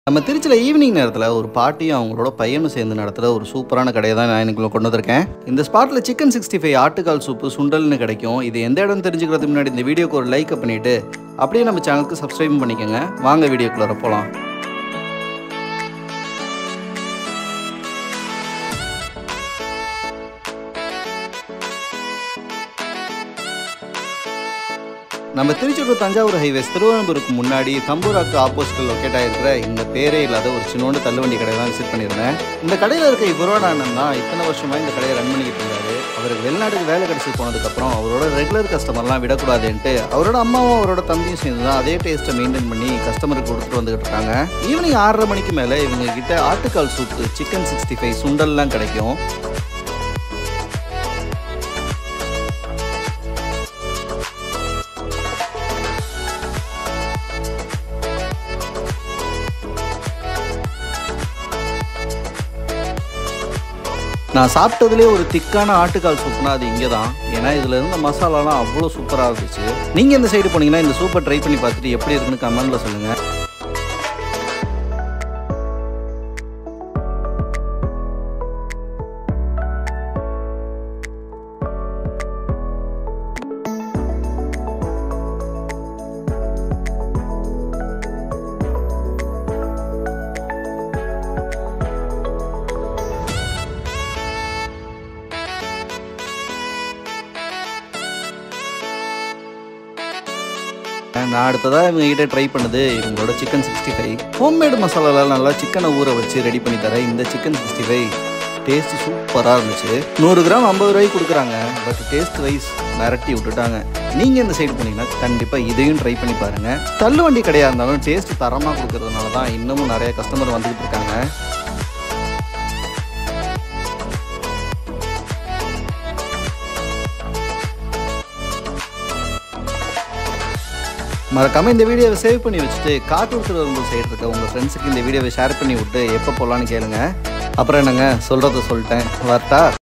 நம்ம திருச்சியில் ஈவினிங் நேரத்தில் ஒரு பாட்டியும் அவங்களோட பையனும் சேர்ந்து நடத்துகிற ஒரு சூப்பரான கடையை தான் நான் எனக்கு கொண்டு வந்திருக்கேன் இந்த ஸ்பாட்டில் சிக்கன் சிக்ஸ்டி ஃபைவ் ஆட்டுக்கால் சூப்பு சுண்டல்னு கிடைக்கும் இது எந்த இடம் தெரிஞ்சுக்கிறதுக்கு முன்னாடி இந்த வீடியோக்கு ஒரு லைக் பண்ணிவிட்டு அப்படியே நம்ம சேனலுக்கு சப்ஸ்கிரைப் பண்ணிக்கோங்க வாங்க வீடியோக்குள்ளே போகலாம் நம்ம திருச்சி டு தஞ்சாவூர் ஹைவேஸ் திருவனந்தபுரத்துக்கு முன்னாடி தம்பூராக்கு ஆப்போசிட்டில் லொக்கேட் ஆகிருக்கிற இந்த பேரே இல்லாத ஒரு சின்னோண்டு தள்ளுவண்டி கடை தான் விசிட் பண்ணியிருந்தேன் இந்த கடையில் இருக்க இவரோட அண்ணன் தான் இத்தனை வருஷமா இந்த கடையை ரன் பண்ணிக்கிட்டு இருந்தாரு அவருக்கு வெளிநாட்டுக்கு வேலை கிடைச்சி போனதுக்கப்புறம் அவரோட ரெகுலர் கஸ்டமர்லாம் விடக்கூடாதுன்ட்டு அவரோட அம்மாவும் அவரோட தம்பியும் சேர்ந்து தான் அதே டேஸ்ட்டை மெயின்டைன் பண்ணி கஸ்டமருக்கு கொடுத்துட்டு வந்துகிட்டு இருக்காங்க ஈவினிங் ஆறரை மணிக்கு மேலே இவங்க கிட்ட ஆட்டுக்கால் சூப்பு சிக்கன் சிக்ஸ்டி ஃபைவ் சுண்டல்லாம் கிடைக்கும் நான் சாப்பிட்டதுலேயே ஒரு திக்கான ஆட்டுக்கால் சூப்னா அது இங்கே தான் ஏன்னா இதில் இருந்த மசாலாலாம் அவ்வளோ சூப்பராக இருந்துச்சு நீங்கள் இந்த சைடு போனீங்கன்னா இந்த சூப்பை ட்ரை பண்ணி பார்த்துட்டு எப்படி இருக்குன்னு கமெண்ட்டில் சொல்லுங்கள் நான் அடுத்ததாக இவங்க கிட்ட ட்ரை பண்ணது இவங்களோட சிக்கன் சிக்ஸ்டி ஃபைவ் ஹோம்மேடு மசாலாலாம் நல்லா சிக்கனை ஊற வச்சு ரெடி பண்ணி தரேன் இந்த சிக்கன் சிக்ஸ்டி ஃபைவ் டேஸ்ட் சூப்பராக இருந்துச்சு நூறு கிராம் ஐம்பது ரூபாய்க்கு கொடுக்குறாங்க பட் டேஸ்ட் வைஸ் மிரட்டி விட்டுட்டாங்க நீங்கள் இந்த சைடு போனீங்கன்னா கண்டிப்பாக இதையும் ட்ரை பண்ணி பாருங்கள் தள்ளுவண்டி கடையாக இருந்தாலும் டேஸ்ட் தரமாக கொடுக்கறதுனால தான் இன்னமும் நிறைய கஸ்டமர் வந்துக்கிட்டு இருக்காங்க மறக்காம இந்த வீடியோவை சேவ் பண்ணி வச்சுட்டு காட்டூர் திருவரம்பூர் சைடு இருக்க உங்கள் ஃப்ரெண்ட்ஸுக்கு இந்த வீடியோவை ஷேர் பண்ணி விட்டு எப்போ போகலான்னு கேளுங்க அப்புறம் என்னங்க சொல்கிறத சொல்லிட்டேன் வரட்டா